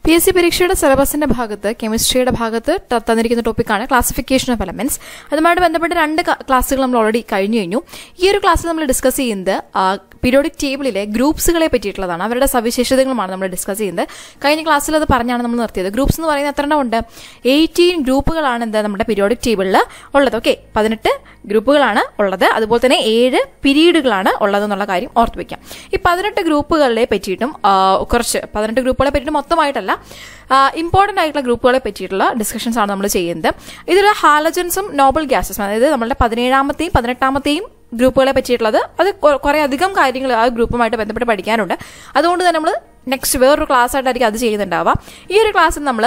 P S C പരീക്ഷയുടെ സിലബസിന്റെ ഭാഗത്ത് കെമിസ്ട്രിയുടെ ഭാഗത്ത് ത- തന്നിരിക്കുന്ന ടോപ്പിക്കാണ് ക്ലാസിഫിക്കേഷൻ ഓഫ് എലമെന്റ്സ് അതുമായിട്ട് ബന്ധപ്പെട്ട് രണ്ട് ക- ക്ലാസ്സുകൾ നമ്മൾ ഓൾറെഡി കഴിഞ്ഞു കഴിഞ്ഞു ഈ ഒരു ക്ലാസ്സിൽ നമ്മൾ ഡിസ്കസ് ചെയ്യുന്നത് പീരിയോഡിക് ടേബിളിലെ ഗ്രൂപ്പ്സുകളെ പറ്റിയിട്ടുള്ളതാണ് അവരുടെ സവിശേഷതകളുമാണ് നമ്മൾ ഡിസ്കസ് ചെയ്യുന്നത് കഴിഞ്ഞ ക്ലാസ്സിൽ അത് പറഞ്ഞാണ് നമ്മൾ നിർത്തിയത് ഗ്രൂപ്പ്സ് എന്ന് പറയുന്നത് എത്ര എണ്ണം ഉണ്ട് എയ്റ്റീൻ ഗ്രൂപ്പുകളാണ് എന്താ നമ്മുടെ പീരിയോഡിക് ടേബിളിൽ ഉള്ളത് ഓക്കെ പതിനെട്ട് ഗ്രൂപ്പുകളാണ് ഉള്ളത് അതുപോലെ തന്നെ ഏഴ് പിരീഡുകളാണ് ഉള്ളതെന്നുള്ള കാര്യം ഓർത്ത് വെക്കാം ഈ പതിനെട്ട് ഗ്രൂപ്പുകളെ പറ്റിയിട്ടും ആ, കുറച്ച് പതിനെട്ട് ഗ്രൂപ്പുകളെ പറ്റിയിട്ട് മൊത്തമായിട്ടല്ല ഇമ്പോർട്ടന്റ് ആയിട്ടുള്ള ഗ്രൂപ്പുകളെ പറ്റിയിട്ടുള്ള ഡിസ്കഷൻസ് ആണ് നമ്മൾ ചെയ്യുന്നത് ഇതിൽ ഹാലജൻസും നോബൽ ഗ്യാസസും അതായത് നമ്മുടെ പതിനേഴാമത്തെയും പതിനെട്ടാമത്തെയും ഗ്രൂപ്പുകളെ പറ്റിയിട്ടുള്ളത് അത് കൊ- കുറേ അധികം കാര്യങ്ങൾ ആ ഗ്രൂപ്പുമായിട്ട് ബന്ധപ്പെട്ട് പഠിക്കാനുണ്ട് അതുകൊണ്ട് തന്നെ നമ്മൾ നെക്സ്റ്റ് വേറൊരു ക്ലാസ് ആയിട്ടായിരിക്കും അത് ചെയ്യുന്നുണ്ടാവുക ഈ ഒരു ക്ലാസ്സിൽ നമ്മൾ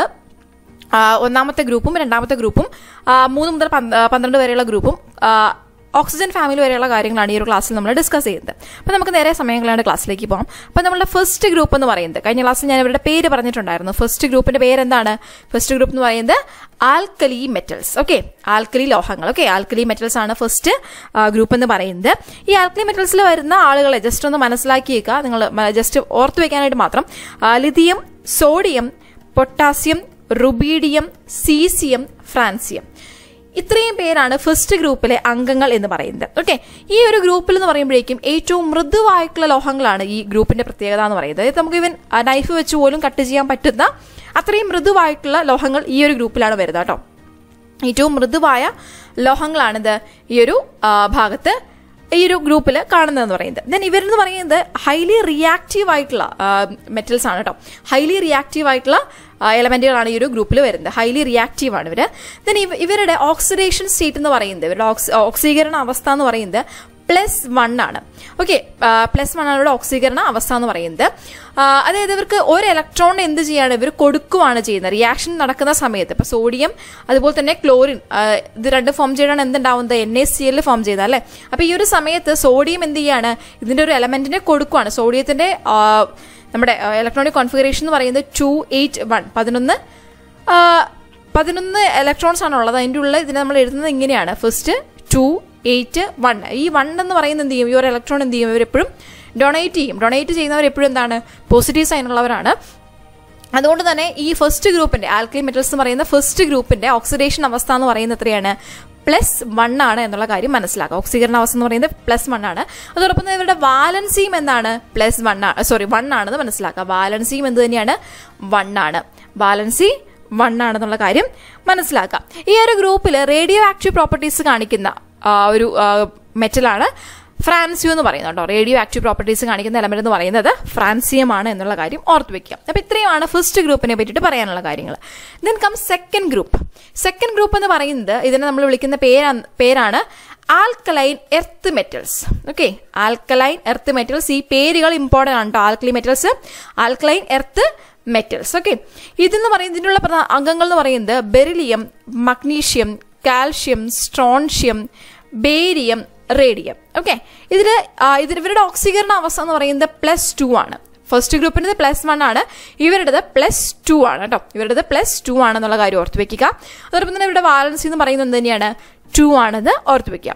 ആ, ഒന്നാമത്തെ ഗ്രൂപ്പും രണ്ടാമത്തെ ഗ്രൂപ്പും ആ, മൂന്ന് മുതൽ പന്ത്- ആ, പന്ത്രണ്ട് വരെയുള്ള ഗ്രൂപ്പും ആ, ഓക്സിജൻ ഫാമിലി വരെയുള്ള കാര്യങ്ങളാണ് ഈ ഒരു ക്ലാസ്സിൽ നമ്മൾ ഡിസ്കസ് ചെയ്യുന്നത് അപ്പോൾ നമുക്ക് നേരെ സമയങ്ങളാണ് ക്ലാസ്സിലേക്ക് പോകാം അപ്പോൾ നമ്മുടെ ഫസ്റ്റ് ഗ്രൂപ്പ് എന്ന് പറയുന്നത് കഴിഞ്ഞ ക്ലാസ്സിൽ ഞാൻ ഇവരുടെ പേര് പറഞ്ഞിട്ടുണ്ടായിരുന്നു ഫസ്റ്റ് ഗ്രൂപ്പിന്റെ പേര് എന്താണ് ഫസ്റ്റ് ഗ്രൂപ്പ് എന്ന് പറയുന്നത് ആൽക്കലി മെറ്റൽസ് ഓക്കെ ആൽക്കലി ലോഹങ്ങൾ ഓക്കെ ആൽക്കലി മെറ്റൽസ് ആണ് ഫസ്റ്റ് ഗ്രൂപ്പ് എന്ന് പറയുന്നത് ഈ ആൽക്കലി മെറ്റൽസിൽ വരുന്ന ആളുകളെ ജസ്റ്റ് ഒന്ന് മനസ്സിലാക്കിയേക്കുക നിങ്ങൾ ജസ്റ്റ് ഓർത്ത് വെക്കാനായിട്ട് മാത്രം lithium sodium potassium rubidium caesium francium ഇത്രയും പേരാണ് ഫസ്റ്റ് ഗ്രൂപ്പിലെ അംഗങ്ങൾ എന്ന് പറയുന്നത് ഓക്കെ ഈ ഒരു ഗ്രൂപ്പിൽ എന്ന് പറയുമ്പോഴേക്കും ഏറ്റവും മൃദുവായിട്ടുള്ള ലോഹങ്ങളാണ് ഈ ഗ്രൂപ്പിന്റെ പ്രത്യേകത എന്ന് പറയുന്നത് അതായത് നമുക്ക് ഇവൻ നൈഫ് വെച്ച് പോലും കട്ട് ചെയ്യാൻ പറ്റുന്ന അത്രയും മൃദുവായിട്ടുള്ള ലോഹങ്ങൾ ഈ ഒരു ഗ്രൂപ്പിലാണ് വരുന്നത് കേട്ടോ ഏറ്റവും മൃദുവായ ലോഹങ്ങളാണിത് ഈ ഒരു ആ, ഭാഗത്ത് ഈ ഒരു ഗ്രൂപ്പിൽ കാണുന്നതെന്ന് പറയുന്നത് ദെൻ ഇവരെന്ന് പറയുന്നത് ഹൈലി റിയാക്റ്റീവ് ആയിട്ടുള്ള മെറ്റൽസ് ആണ് കേട്ടോ ഹൈലി റിയാക്റ്റീവ് ആയിട്ടുള്ള എലമെന്റുകളാണ് ഈ ഒരു ഗ്രൂപ്പിൽ വരുന്നത് ഹൈലി റിയാക്റ്റീവ് ആണ് ഇവർ ദെൻ ഇവരുടെ ഓക്സിഡേഷൻ സ്റ്റേറ്റ് എന്ന് പറയുന്നത് ഇവരുടെ ഓക്സി ഓക്സീകരണ അവസ്ഥ എന്ന് പറയുന്നത് പ്ലസ് വൺ ആണ് ഓക്കെ പ്ലസ് വൺ ആണ് ഇവിടെ ഓക്സീകരണ അവസ്ഥ എന്ന് പറയുന്നത് ആ, അതായത് ഇവർക്ക് ഒരു ഇലക്ട്രോൺ എന്ത് ചെയ്യാണ് ഇവർ കൊടുക്കുകയാണ് ചെയ്യുന്നത് റിയാക്ഷൻ നടക്കുന്ന സമയത്ത് ഇപ്പൊ സോഡിയം അതുപോലെ തന്നെ ക്ലോറിൻ ആ, ഇത് രണ്ട് ഫോം ചെയ്യണം എന്തുണ്ടാവുന്നത് N A C L form ചെയ്ത അല്ലേ അപ്പൊ ഈ ഒരു സമയത്ത് സോഡിയം എന്ത് ചെയ്യാണ് ഇതിന്റെ ഒരു എലമെന്റിനെ കൊടുക്കുകയാണ് സോഡിയത്തിന്റെ ആ, നമ്മുടെ ഇലക്ട്രോണിക് കോൺഫിഗറേഷൻ എന്ന് പറയുന്നത് ടു എയ്റ്റ് വൺ പതിനൊന്ന് ആ, പതിനൊന്ന് ഇലക്ട്രോൺസ് ആണ് ഉള്ളത് അതിൻ്റെ ഉള്ളിൽ ഇതിനെ നമ്മൾ എഴുതുന്നത് ഇങ്ങനെയാണ് ഫസ്റ്റ് ടു എയ്റ്റ് വൺ ഈ വൺ എന്ന് പറയുന്നത് എന്ത് ചെയ്യും ഈ ഒരു ഇലക്ട്രോൺ എന്ത് ചെയ്യും ഇവരെപ്പോഴും ഡൊണേറ്റ് ചെയ്യും ഡൊണേറ്റ് ചെയ്യുന്നവർ എപ്പോഴും എന്താണ് പോസിറ്റീവ് സൈൻ ഉള്ളവരാണ് അതുകൊണ്ട് തന്നെ ഈ ഫസ്റ്റ് ഗ്രൂപ്പിന്റെ ആൽക്കലി മെറ്റൽസ് എന്ന് പറയുന്ന ഫസ്റ്റ് ഗ്രൂപ്പിന്റെ ഓക്സിഡേഷൻ അവസ്ഥ എന്ന് പറയുന്നത് എത്രയാണ് പ്ലസ് വൺ ആണ് എന്നുള്ള കാര്യം മനസ്സിലാക്കുക ഓക്സീകരണ അവസ്ഥ എന്ന് പറയുന്നത് പ്ലസ് വൺ ആണ് അതോടൊപ്പം തന്നെ ഇവരുടെ വാലൻസിയും എന്താണ് പ്ലസ് വൺ ആണ് സോറി വൺ ആണെന്ന് മനസ്സിലാക്കുക വാലൻസിയും എന്ത് തന്നെയാണ് വൺ ആണ് വാലൻസി വൺ ആണെന്നുള്ള കാര്യം മനസ്സിലാക്കാം ഈ ഒരു ഗ്രൂപ്പിൽ റേഡിയോ ആക്റ്റീവ് പ്രോപ്പർട്ടീസ് കാണിക്കുന്ന ആ, ഒരു മെറ്റലാണ് ഫ്രാൻസിയം എന്ന് പറയുന്നത് കേട്ടോ റേഡിയോ ആക്റ്റീവ് പ്രോപ്പർട്ടീസ് കാണിക്കുന്ന എലമെന്റ് എന്ന് പറയുന്നത് ഫ്രാൻസിയം ആണ് എന്നുള്ള കാര്യം ഓർത്ത് വെക്കുക അപ്പൊ ഇത്രയുമാണ് ഫസ്റ്റ് ഗ്രൂപ്പിനെ പറ്റിയിട്ട് പറയാനുള്ള കാര്യങ്ങൾ then come second group second group എന്ന് പറയുന്നത് ഇതിനെ നമ്മൾ വിളിക്കുന്ന പേരാ പേരാണ് alkaline earth metals okay alkaline earth metals ഈ പേരുകൾ ഇമ്പോർട്ടൻ്റ് ആണ് കേട്ടോ alkali metals alkaline earth metals okay ഇതെന്ന് പറയുന്നത് ഇതിനുള്ള പ്രധാന അംഗങ്ങൾ എന്ന് പറയുന്നത് beryllium magnesium calcium strontium barium radium okay ഇതിൽ ഇതിൽ ഇവരുടെ ഓക്സീകരണ അവസ്ഥ എന്ന് പറയുന്നത് പ്ലസ് ടു ആണ് ഫസ്റ്റ് ഗ്രൂപ്പിൻ്റെ പ്ലസ് വൺ ആണ് ഇവരുടേത് പ്ലസ് ടു ആണ് കേട്ടോ ഇവരുടേത് പ്ലസ് ടു ആണെന്നുള്ള കാര്യം ഓർത്ത് വെക്കുക അതോടൊപ്പം തന്നെ ഇവരുടെ വാലൻസി എന്ന് പറയുന്നത് എന്ത് തന്നെയാണ് ടു ആണെന്ന് ഓർത്ത് വെക്കുക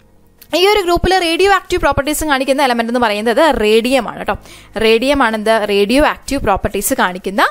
ഈ ഒരു ഗ്രൂപ്പിൽ റേഡിയോ ആക്റ്റീവ് പ്രോപ്പർട്ടീസ് കാണിക്കുന്ന എലമെന്റ് എന്ന് പറയുന്നത് റേഡിയം ആണ് കേട്ടോ റേഡിയം ആണ് എന്ത് റേഡിയോ ആക്റ്റീവ് പ്രോപ്പർട്ടീസ് കാണിക്കുന്ന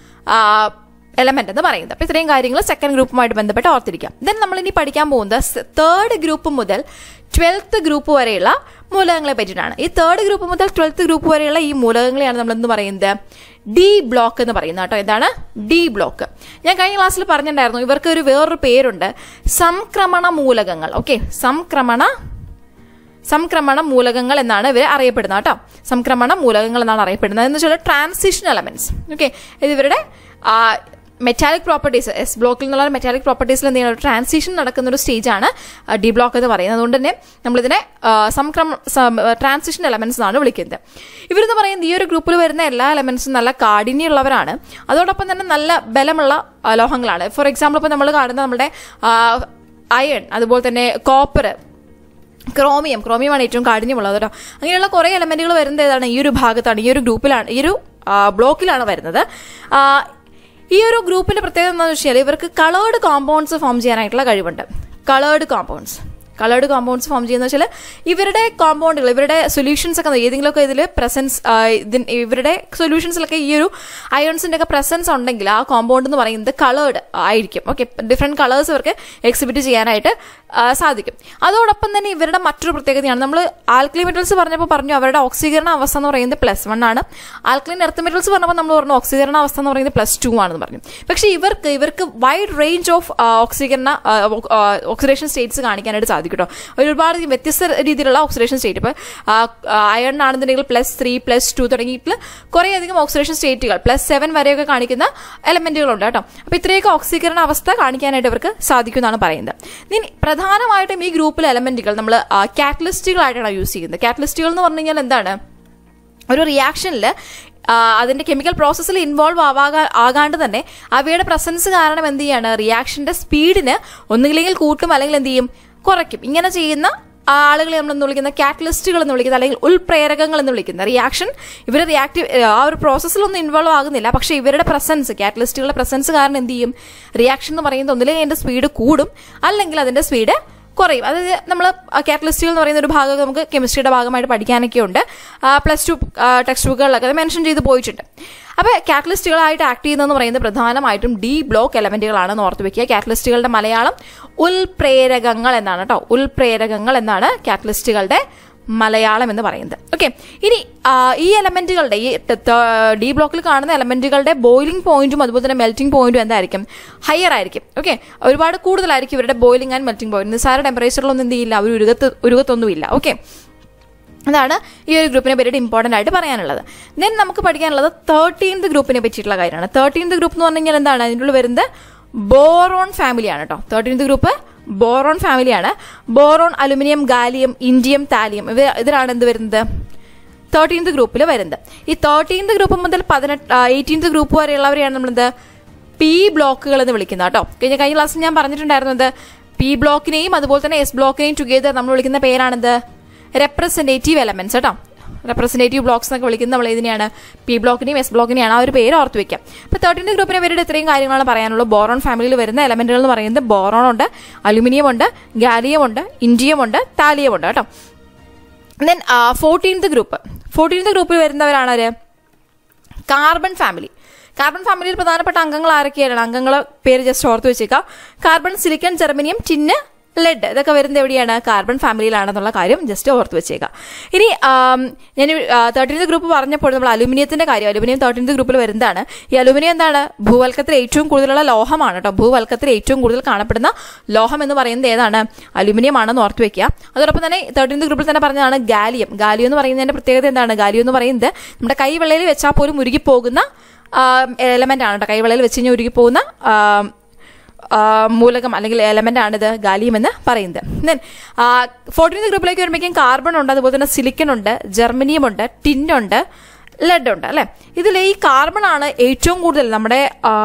എലമെന്റ് എന്ന് പറയുന്നത് അപ്പൊ ഇത്രയും കാര്യങ്ങൾ സെക്കൻഡ് ഗ്രൂപ്പുമായിട്ട് ബന്ധപ്പെട്ട് ഓർത്തിരിക്കാം ദെൻ നമ്മൾ ഇനി പഠിക്കാൻ പോകുന്നത് തേർഡ് ഗ്രൂപ്പ് മുതൽ ട്വൽത്ത് ഗ്രൂപ്പ് വരെയുള്ള മൂലകങ്ങളെ പറ്റിയിട്ടാണ് ഈ തേർഡ് ഗ്രൂപ്പ് മുതൽ ട്വൽത്ത് ഗ്രൂപ്പ് വരെയുള്ള ഈ മൂലകങ്ങളെയാണ് നമ്മൾ എന്ത് പറയുന്നത് ഡി ബ്ലോക്ക് എന്ന് പറയുന്നത് കേട്ടോ എന്താണ് ഡി ബ്ലോക്ക് ഞാൻ കഴിഞ്ഞ ക്ലാസ്സിൽ പറഞ്ഞിട്ടുണ്ടായിരുന്നു ഇവർക്ക് ഒരു വേറൊരു പേരുണ്ട് സംക്രമണ മൂലകങ്ങൾ ഓക്കെ സംക്രമണ സംക്രമണ മൂലകങ്ങൾ എന്നാണ് ഇവർ അറിയപ്പെടുന്നത് കേട്ടോ സംക്രമണ മൂലകങ്ങൾ എന്നാണ് അറിയപ്പെടുന്നത് എന്ന് വെച്ചാൽ ട്രാൻസിഷൻ എലമെന്റ്സ് ഓക്കെ ഇത് ഇവരുടെ മെറ്റാലിക് പ്രോപ്പർട്ടീസ് എസ് ബ്ലോക്കിൽ നിന്നുള്ള മെറ്റാലിക് പ്രോപ്പർട്ടീസിൽ എന്ത് ചെയ്യുന്ന ട്രാൻസിഷൻ നടക്കുന്ന ഒരു സ്റ്റേജാണ് ഡി ബ്ലോക്ക് എന്ന് പറയുന്നത് അതുകൊണ്ട് തന്നെ നമ്മളിതിനെ ആ, സംക്രമ ട്രാൻസിഷൻ എലമെന്റ്സ് എന്നാണ് വിളിക്കുന്നത് ഇവരെന്ന് പറയുന്നത് ഈ ഒരു ഗ്രൂപ്പിൽ വരുന്ന എല്ലാ എലമെന്റ്സും നല്ല കാഠിന്യമുള്ളവരാണ് അതോടൊപ്പം തന്നെ നല്ല ബലമുള്ള ആ, ലോഹങ്ങളാണ് ഫോർ എക്സാമ്പിൾ ഇപ്പോൾ നമ്മൾ കാണുന്ന നമ്മുടെ അയൺ അതുപോലെ തന്നെ കോപ്പർ ക്രോമിയം ക്രോമിയമാണ് ഏറ്റവും കാഠിന്യമുള്ളത് കേട്ടോ അങ്ങനെയുള്ള കുറേ എലമെന്റുകൾ വരുന്നത് ഏതാണ് ഈ ഒരു ഭാഗത്താണ് ഈ ഒരു ഗ്രൂപ്പിലാണ് ഈ ഒരു ആ, ബ്ലോക്കിലാണ് വരുന്നത് ആ, ഈ ഒരു ഗ്രൂപ്പിന്റെ പ്രത്യേകത എന്താണെന്ന് വെച്ചാൽ ഇവർക്ക് കളേർഡ് കോമ്പൗണ്ട്സ് ഫോം ചെയ്യാനായിട്ടുള്ള കഴിവുണ്ട് coloured compounds coloured compounds form ചെയ്യുന്ന വെച്ചാൽ ഇവരുടെ കോമ്പൗണ്ടുകൾ ഇവരുടെ സൊല്യൂഷൻസ് ഒക്കെ ഏതെങ്കിലുമൊക്കെ ഇതിൽ പ്രസൻസ് ഇവരുടെ സൊല്യൂഷൻസിലൊക്കെ ഈ ഒരു അയോൺസിന്റെ ഒക്കെ പ്രസൻസ് ഉണ്ടെങ്കിൽ ആ കോമ്പൗണ്ട് എന്ന് പറയുന്നത് കളേർഡ് ആയിരിക്കും ഓക്കെ ഡിഫറെന്റ് കളേഴ്സ് ഇവർക്ക് എക്സിബിറ്റ് ചെയ്യാനായിട്ട് ആ, സാധിക്കും അതോടൊപ്പം തന്നെ ഇവരുടെ മറ്റൊരു പ്രത്യേകതയാണ് നമ്മൾ ആൽക്കലി മെറ്റൽസ് പറഞ്ഞപ്പോൾ പറഞ്ഞു അവരുടെ ഓക്സീകരണ അവസ്ഥ എന്ന് പറയുന്നത് പ്ലസ് വൺ ആണ് ആൽക്കലിൻ എർത്ത് മെറ്റൽസ് പറഞ്ഞപ്പോൾ നമ്മൾ പറഞ്ഞു ഓക്സീകരണ അവസ്ഥ എന്ന് പറയുന്നത് പ്ലസ് ടു ആണെന്ന് പറഞ്ഞു പക്ഷേ ഇവർക്ക് ഇവർക്ക് വൈഡ് റേഞ്ച് ഓഫ് ഓക്സീകരണ ഓക്സിഡേഷൻ സ്റ്റേറ്റ്സ് കാണിക്കാനായിട്ട് സാധിക്കും കേട്ടോ ഒരുപാട് വ്യത്യസ്ത രീതിയിലുള്ള ഓക്സിഡേഷൻ സ്റ്റേറ്റ് ഇപ്പോൾ അയൺ ആണെന്നുണ്ടെങ്കിൽ പ്ലസ് ത്രീ പ്ലസ് ടു തുടങ്ങിയിട്ട് കുറേയധികം ഓക്സിഡേഷൻ സ്റ്റേറ്റുകൾ പ്ലസ് സെവൻ വരെയൊക്കെ കാണിക്കുന്ന എലമെന്റുകളുണ്ട് കേട്ടോ അപ്പോൾ ഇത്രയൊക്കെ ഓക്സീകരണ അവസ്ഥ കാണിക്കാനായിട്ട് ഇവർക്ക് സാധിക്കും എന്നാണ് പറയുന്നത് ഇനി പ്രധാനമായിട്ടും ഈ ഗ്രൂപ്പിലെ എലമെന്റുകൾ നമ്മൾ കാറ്റലിസ്റ്റുകളായിട്ടാണ് യൂസ് ചെയ്യുന്നത് കാറ്റലിസ്റ്റുകൾ എന്ന് പറഞ്ഞു കഴിഞ്ഞാൽ എന്താണ് ഒരു റിയാക്ഷനിൽ അതിന്റെ കെമിക്കൽ പ്രോസസ്സിൽ ഇൻവോൾവ് ആവാകാ ആകാണ്ട് തന്നെ അവയുടെ പ്രസൻസ് കാരണം എന്ത് ചെയ്യാണ് റിയാക്ഷന്റെ സ്പീഡിന് ഒന്നുകില്ലെങ്കിൽ കൂട്ടും അല്ലെങ്കിൽ എന്ത് ചെയ്യും കുറയ്ക്കും ഇങ്ങനെ ചെയ്യുന്ന ആളുകളെ നമ്മൾ എന്ന് വിളിക്കുന്ന കാറ്റലിസ്റ്റുകൾ എന്ന് വിളിക്കുന്നത് അല്ലെങ്കിൽ ഉൾപ്രേരകങ്ങൾ എന്ന് വിളിക്കുന്ന റിയാക്ഷൻ ഇവർ റിയാക്റ്റീവ് ആ ഒരു പ്രോസസ്സിലൊന്നും ഇൻവോൾവ് ആകുന്നില്ല പക്ഷേ ഇവരുടെ പ്രസൻസ് കാറ്റലിസ്റ്റുകളുടെ പ്രസൻസ് കാരണം എന്ത് ചെയ്യും റിയാക്ഷൻ എന്ന് പറയുന്നത് ഒന്നില്ലെങ്കിൽ അതിന്റെ സ്പീഡ് കൂടും അല്ലെങ്കിൽ അതിന്റെ സ്പീഡ് കുറയും അതായത് നമ്മൾ കാറ്റലിസ്റ്റുകൾ എന്ന് പറയുന്ന ഒരു ഭാഗം നമുക്ക് കെമിസ്ട്രിയുടെ ഭാഗമായിട്ട് പഠിക്കാനൊക്കെ ഉണ്ട് പ്ലസ് ടു ടെക്സ്റ്റ് ബുക്കുകളിലൊക്കെ അത് മെൻഷൻ ചെയ്ത് പോയിട്ടുണ്ട് അപ്പോൾ കാറ്റലിസ്റ്റുകളായിട്ട് ആക്ട് ചെയ്യുന്നതെന്ന് പറയുന്നത് പ്രധാനമായിട്ടും ഡി ബ്ലോക്ക് എലമെന്റുകളാണെന്ന് ഓർത്ത് വെക്കുക കാറ്റലിസ്റ്റുകളുടെ മലയാളം ഉൾപ്രേരകങ്ങൾ എന്നാണ് കേട്ടോ ഉൾപ്രേരകങ്ങൾ എന്നാണ് കാറ്റലിസ്റ്റുകളുടെ മലയാളം എന്ന് പറയുന്നത് ഓക്കെ ഇനി ആ, ഈ എലമെന്റുകളുടെ ഈ ഡി ബ്ലോക്കിൽ കാണുന്ന എലമെന്റുകളുടെ ബോയിലിംഗ് പോയിന്റും അതുപോലെ തന്നെ മെൽറ്റിംഗ് പോയിന്റും എന്തായിരിക്കും ഹയർ ആയിരിക്കും ഓക്കെ ഒരുപാട് കൂടുതലായിരിക്കും ഇവരുടെ ബോയിലിംഗ് ആൻഡ് മെൽറ്റിംഗ് പോയിന്റ് നിസ്സാര ടെമ്പറേച്ചറിലൊന്നും എന്ത് ചെയ്യില്ല അവർ ഉരുകത്ത് ഉരുകത്തൊന്നുമില്ല ഓക്കെ അതാണ് ഈ ഒരു ഗ്രൂപ്പിനെ പറ്റിയിട്ട് ഇമ്പോർട്ടൻ്റ് ആയിട്ട് പറയാനുള്ളത് ദെൻ നമുക്ക് പഠിക്കാനുള്ളത് തേർട്ടീൻത് ഗ്രൂപ്പിനെ പറ്റിയിട്ടുള്ള കാര്യമാണ് തേർട്ടീൻത് ഗ്രൂപ്പ് എന്ന് പറഞ്ഞു കഴിഞ്ഞാൽ എന്താണ് അതിൻ്റെ ഉള്ളിൽ വരുന്നത് ബോറോൺ ഫാമിലിയാണ് കേട്ടോ തേർട്ടീൻത് ഗ്രൂപ്പ് ബോറോൺ ഫാമിലിയാണ് boron aluminium gallium indium thallium ഇവ ഇതിലാണ് എന്ത് വരുന്നത് തേർട്ടീൻത് ഗ്രൂപ്പിൽ വരുന്നത് ഈ തേർട്ടീൻത് ഗ്രൂപ്പ് മുതൽ പതിനെട്ട് എയ്റ്റീൻത് ഗ്രൂപ്പ് വരെയുള്ളവരെയാണ് നമ്മളെന്ത് പി ബ്ലോക്കുകൾ എന്ന് വിളിക്കുന്നത് കേട്ടോ കഴിഞ്ഞ കഴിഞ്ഞ ക്ലാസ്സിൽ ഞാൻ പറഞ്ഞിട്ടുണ്ടായിരുന്നത് പി ബ്ലോക്കിനെയും അതുപോലെ തന്നെ എസ് ബ്ലോക്കിനെയും ടുഗെദർ നമ്മൾ വിളിക്കുന്ന പേരാണെന്ത് റെപ്രസെൻറ്റേറ്റീവ് എലമെന്റ്സ് കേട്ടോ റെപ്രസെൻറ്റേറ്റീവ് ബ്ലോക്സ് എന്നൊക്കെ വിളിക്കുന്ന നമ്മൾ ഇതിനെയാണ് പി ബ്ലോക്കിനെയും എസ് ബ്ലോക്കിനെയാണ് ആ ഒരു പേര് ഓർത്ത് വെക്കാം അപ്പോൾ തേർട്ടീൻ്റെ ഗ്രൂപ്പിനെ പേരുടെ ഇത്രയും കാര്യങ്ങളാണ് പറയാനുള്ളത് ബോറോൺ ഫാമിലിയിൽ വരുന്ന എലമെന്റുകൾ എന്ന് പറയുന്നത് ബോറോൺ ഉണ്ട് അലുമിനിയം ഉണ്ട് ഗാലിയം ഉണ്ട് ഇൻഡിയം ഉണ്ട് താലിയം ഉണ്ട് കേട്ടോ ദെൻ ഫോർട്ടീൻത് ഗ്രൂപ്പ് ഫോർട്ടീൻത് ഗ്രൂപ്പിൽ വരുന്നവരാണ് ആര് കാർബൺ ഫാമിലി കാർബൺ ഫാമിലിയിൽ പ്രധാനപ്പെട്ട അംഗങ്ങൾ ആരൊക്കെയാണ് അംഗങ്ങൾ പേര് ജസ്റ്റ് ഓർത്ത് വെച്ചേക്കാം carbon silicon germanium tin lead ഇതൊക്കെ വരുന്നത് എവിടെയാണ് കാർബൺ ഫാമിലിയിലാണെന്നുള്ള കാര്യം ജസ്റ്റ് ഓർത്ത് വെച്ചേക്കാം ഇനി ആം, ഞാൻ തേർട്ടീൻത് ഗ്രൂപ്പ് പറഞ്ഞപ്പോൾ നമ്മൾ അലുമിനിയത്തിന്റെ കാര്യം അലുമിനിയം തേർട്ടീൻത് ഗ്രൂപ്പിൽ വരുന്നതാണ് ഈ അലുമിനിയം എന്താണ് ഭൂവൽക്കത്തിൽ ഏറ്റവും കൂടുതലുള്ള ലോഹമാണ് കേട്ടോ ഭൂവൽക്കത്തിൽ ഏറ്റവും കൂടുതൽ കാണപ്പെടുന്ന ലോഹം എന്ന് പറയുന്നത് ഏതാണ് അലുമിനിയം ആണെന്ന് ഓർത്ത് വെക്കുക അതോടൊപ്പം തന്നെ തേർട്ടീൻത് ഗ്രൂപ്പിൽ തന്നെ പറഞ്ഞതാണ് ഗാലിയം ഗാലിയം എന്ന് പറയുന്നതിന്റെ പ്രത്യേകത എന്താണ് ഗാലിയം എന്ന് പറയുന്നത് നമ്മുടെ കൈവെള്ളയിൽ വെച്ചാൽ പോലും ഉരുകിപ്പോകുന്ന എലമെന്റ് ആണ് കേട്ടോ കൈവെള്ളയിൽ വെച്ച് കഴിഞ്ഞാൽ ഉരുകിപ്പോകുന്ന ആം, ആ, മൂലകം അല്ലെങ്കിൽ എലമെന്റ് ആണിത് ഗാലിയം എന്ന് പറയുന്നത് ദെൻ ഫോർട്ടീൻത് ഗ്രൂപ്പിലേക്ക് വരുമ്പോഴേക്കും കാർബൺ ഉണ്ട് അതുപോലെ തന്നെ സിലിക്കൺ ഉണ്ട് ജെർമനിയം ഉണ്ട് ടിൻ ഉണ്ട് ലെഡ് ഉണ്ട് അല്ലെ ഇതിൽ ഈ കാർബൺ ആണ് ഏറ്റവും കൂടുതൽ നമ്മുടെ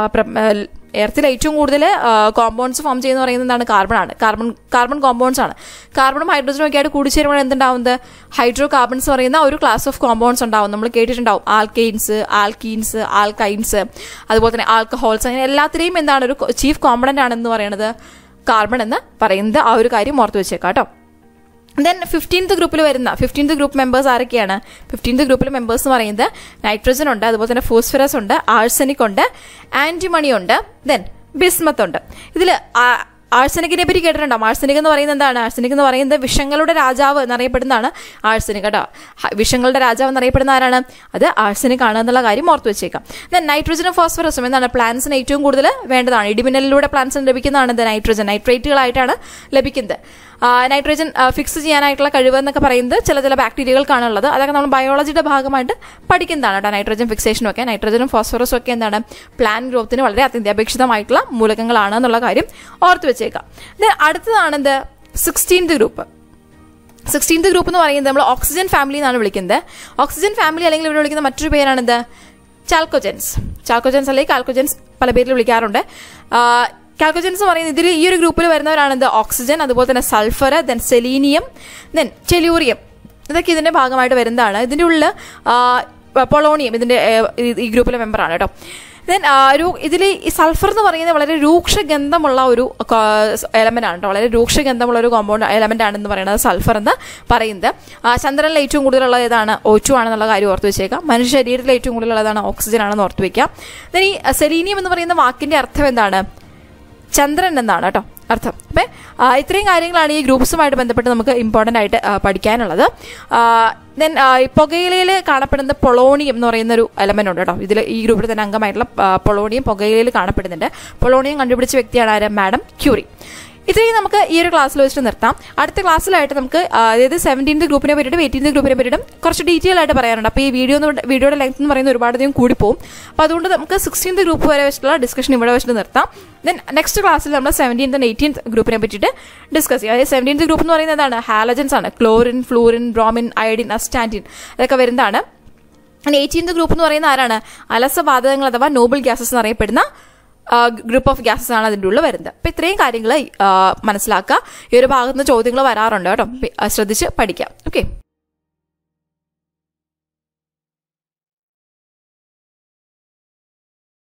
എർത്തിൽ ഏറ്റവും കൂടുതൽ കോമ്പൗണ്ട്സ് ഫോം ചെയ്യുന്ന പറയുന്നത് എന്താണ് കാർബൺ ആണ് കാർബൺ കാർബൺ കോമ്പൗണ്ട്സ് ആണ് കാർബണും ഹൈഡ്രജനും ഒക്കെ ആയിട്ട് കൂടിച്ചേരുമ്പോൾ എന്തുണ്ടാവുന്നത് ഹൈഡ്രോ കാർബൺസ് പറയുന്ന ഒരു ക്ലാസ് ഓഫ് കോമ്പൗണ്ട്സ് ഉണ്ടാവും നമ്മൾ കേട്ടിട്ടുണ്ടാവും ആൽക്കെയിൻസ് ആൽക്കീൻസ് ആൽക്കൈൻസ് അതുപോലെ തന്നെ ആൽക്കഹോൾസ് അങ്ങനെ എല്ലാത്തിനെയും എന്താണ് ഒരു ചീഫ് കോമ്പണന്റ് ആണെന്ന് പറയുന്നത് കാർബൺ എന്ന് പറയുന്നത് ആ ഒരു കാര്യം ഓർത്ത് വെച്ചേക്കാം കേട്ടോ ദെൻ ഫിഫ്റ്റീൻത് ഗ്രൂപ്പിൽ വരുന്ന ഫിഫ്റ്റീൻത് ഗ്രൂപ്പ് മെമ്പേഴ്സ് ആരൊക്കെയാണ് ഫിഫ്റ്റീൻത് ഗ്രൂപ്പിലെ മെമ്പേഴ്സ് എന്ന് പറയുന്നത് നൈട്രജൻ ഉണ്ട് അതുപോലെ തന്നെ ഫോസ്ഫറസ് ഉണ്ട് ആഴ്സനിക് ഉണ്ട് ആന്റിമണി ഉണ്ട് ദെൻ ബിസ്മത്ത് ഉണ്ട് ഇതിൽ ആഴ്സനിക്കിനെ പറ്റി കേട്ടിട്ടുണ്ടാവും ആഴ്സനിക് എന്ന് പറയുന്നത് എന്താണ് ആഴ്സനിക് എന്ന് പറയുന്നത് വിഷങ്ങളുടെ രാജാവ് എന്നറിയപ്പെടുന്നതാണ് ആഴ്സനിക് കേട്ടോ ഹ- വിഷങ്ങളുടെ രാജാവ് എന്നറിയപ്പെടുന്ന ആരാണ് അത് ആഴ്സനിക് ആണ് എന്നുള്ള കാര്യം ഓർത്ത് വെച്ചേക്കാം ദെൻ നൈട്രജനും ഫോസ്ഫറസും എന്താണ് പ്ലാന്റ്സിന് ഏറ്റവും കൂടുതൽ വേണ്ടതാണ് ഇടിമിന്നലിലൂടെ പ്ലാന്റ്സിന് ലഭിക്കുന്നതാണ് ഇത് നൈട്രജൻ നൈട്രേറ്റുകളായിട്ടാണ് ലഭിക്കുന്നത് ആ, നൈട്രജൻ ആ, ഫിക്സ് ചെയ്യാനായിട്ടുള്ള കഴിവ് എന്നൊക്കെ പറയുന്നത് ചില ചില ബാക്ടീരിയകൾക്കാണുള്ളത് അതൊക്കെ നമ്മൾ ബയോളജിയുടെ ഭാഗമായിട്ട് പഠിക്കുന്നതാണ് കേട്ടോ നൈട്രജൻ ഫിക്സേഷനും ഒക്കെ നൈട്രജനും ഫോസ്ഫറസും ഒക്കെ എന്താണ് പ്ലാൻ ഗ്രോത്തിന് വളരെ അത്യന്താപേക്ഷിതമായിട്ടുള്ള മൂലകങ്ങളാണ് എന്നുള്ള കാര്യം ഓർത്ത് വെച്ചേക്കാം Then അടുത്തതാണ് എന്ത് സിക്സ്റ്റീൻത് ഗ്രൂപ്പ് സിക്സ്റ്റീൻത് ഗ്രൂപ്പ് എന്ന് പറയുന്നത് നമ്മൾ ഓക്സിജൻ ഫാമിലി എന്നാണ് വിളിക്കുന്നത് ഓക്സിജൻ ഫാമിലി അല്ലെങ്കിൽ ഇവിടെ വിളിക്കുന്ന മറ്റൊരു പേരാണെന്ത് ചാൽക്കോജൻസ് ചാൽക്കോജൻസ് അല്ലെങ്കിൽ കാൽക്കോജൻസ് പല പേരിൽ വിളിക്കാറുണ്ട് കാൽക്കോജൻസ് എന്ന് പറയുന്നത് ഇതിൽ ഈ ഒരു ഗ്രൂപ്പിൽ വരുന്നവരാണെന്ത് ഓക്സിജൻ അതുപോലെ തന്നെ sulphur then selenium then tellurium ഇതൊക്കെ ഇതിന്റെ ഭാഗമായിട്ട് വരുന്നതാണ് ഇതിന്റെ ഉള്ളിൽ പൊളോണിയം ഇതിന്റെ ഏ, ഈ- ഈ ഗ്രൂപ്പിലെ മെമ്പറാണ് കേട്ടോ ദെൻ ഒരു ഇതിൽ ഈ സൾഫർ എന്ന് പറയുന്നത് വളരെ രൂക്ഷഗന്ധമുള്ള ഒരു എലമെന്റ് ആണ് കേട്ടോ വളരെ രൂക്ഷഗന്ധമുള്ള ഒരു കോമ്പൗണ്ട് എലമെന്റ് ആണെന്ന് പറയുന്നത് സൾഫർ എന്ന് പറയുന്നത് ആ, ചന്ദ്രനിൽ ഏറ്റവും കൂടുതലുള്ളത് ഏതാണ് ഓച്ചു ആണെന്നുള്ള കാര്യം ഓർത്ത് വെച്ചേക്കാം മനുഷ്യ ശരീരത്തിൽ ഏറ്റവും കൂടുതലുള്ളതാണ് ഓക്സിജൻ ആണെന്ന് ഓർത്ത് വെക്കാം ദെൻ ഈ സെലീനിയം എന്ന് പറയുന്ന വാക്കിന്റെ അർത്ഥം എന്താണ് ചന്ദ്രൻ എന്നാണ് കേട്ടോ അർത്ഥം അപ്പം ഇത്രയും കാര്യങ്ങളാണ് ഈ ഗ്രൂപ്പ്സുമായിട്ട് ബന്ധപ്പെട്ട് നമുക്ക് ഇമ്പോർട്ടൻ്റ് ആയിട്ട് ആ, പഠിക്കാനുള്ളത് ദെൻ പുകയിലയിൽ കാണപ്പെടുന്ന പൊളോണിയം എന്ന് പറയുന്ന ഒരു എലമെന്റ് ഉണ്ട് കേട്ടോ ഇതിൽ ഈ ഗ്രൂപ്പിൽ തന്നെ അംഗമായിട്ടുള്ള ആ, പൊളോണിയം പുകയിലയിൽ കാണപ്പെടുന്നുണ്ട് പൊളോണിയം കണ്ടുപിടിച്ച വ്യക്തിയാണ് ആര് മാഡം ക്യൂറി ഇത്രയും നമുക്ക് ഈ ഒരു ക്ലാസ്സിൽ വെച്ചിട്ട് നിർത്താം അടുത്ത ക്ലാസ്സിലായിട്ട് നമുക്ക് ആ, അതായത് സെവൻറ്റീൻത് ഗ്രൂപ്പിനെ പറ്റിയിട്ടും എയ്റ്റീൻത് ഗ്രൂപ്പിനെ പറ്റിയിട്ടും കുറച്ച് ഡീറ്റെയിൽ ആയിട്ട് പറയാനുണ്ട് അപ്പോൾ ഈ വീഡിയോ വീഡിയോയുടെ ലെങ്ത് എന്ന് പറയുന്നത് ഒരുപാട് അധികം കൂടി പോകും അപ്പോൾ അതുകൊണ്ട് നമുക്ക് സിക്സ്റ്റീൻത് ഗ്രൂപ്പ് വരെ വെച്ചിട്ടുള്ള ഡിസ്കഷൻ ഇവിടെ വെച്ചിട്ട് നിർത്താം ദെൻ നെക്സ്റ്റ് ക്ലാസ്സിൽ നമ്മൾ സെവൻറ്റീൻത് ആൻഡ് എയ്റ്റീൻത് ഗ്രൂപ്പിനെ പറ്റിയിട്ട് ഡിസ്കസ് ചെയ്യും അതായത് സെവൻറ്റീൻത് ഗ്രൂപ്പ് എന്ന് പറയുന്നത് എന്താണ് ഹാലജൻസ് ആണ് chlorine fluorine bromine iodine astatine അതൊക്കെ വരുന്നതാണ് എയ്റ്റീൻത് ഗ്രൂപ്പ് എന്ന് പറയുന്ന ആരാണ് അലസവാതകങ്ങൾ അഥവാ നോബിൾ ഗ്യാസസ് എന്നറിയപ്പെടുന്ന ഗ്രൂപ്പ് ഓഫ് ഗ്യാസസ് ആണ് അതിൻ്റെ ഉള്ളിൽ വരുന്നത് അപ്പം ഇത്രയും കാര്യങ്ങൾ മനസ്സിലാക്കുക ഈ ഒരു ഭാഗത്ത് നിന്ന് ചോദ്യങ്ങൾ വരാറുണ്ട് കേട്ടോ പി- ആ, ശ്രദ്ധിച്ച് പഠിക്കാം ഓക്കെ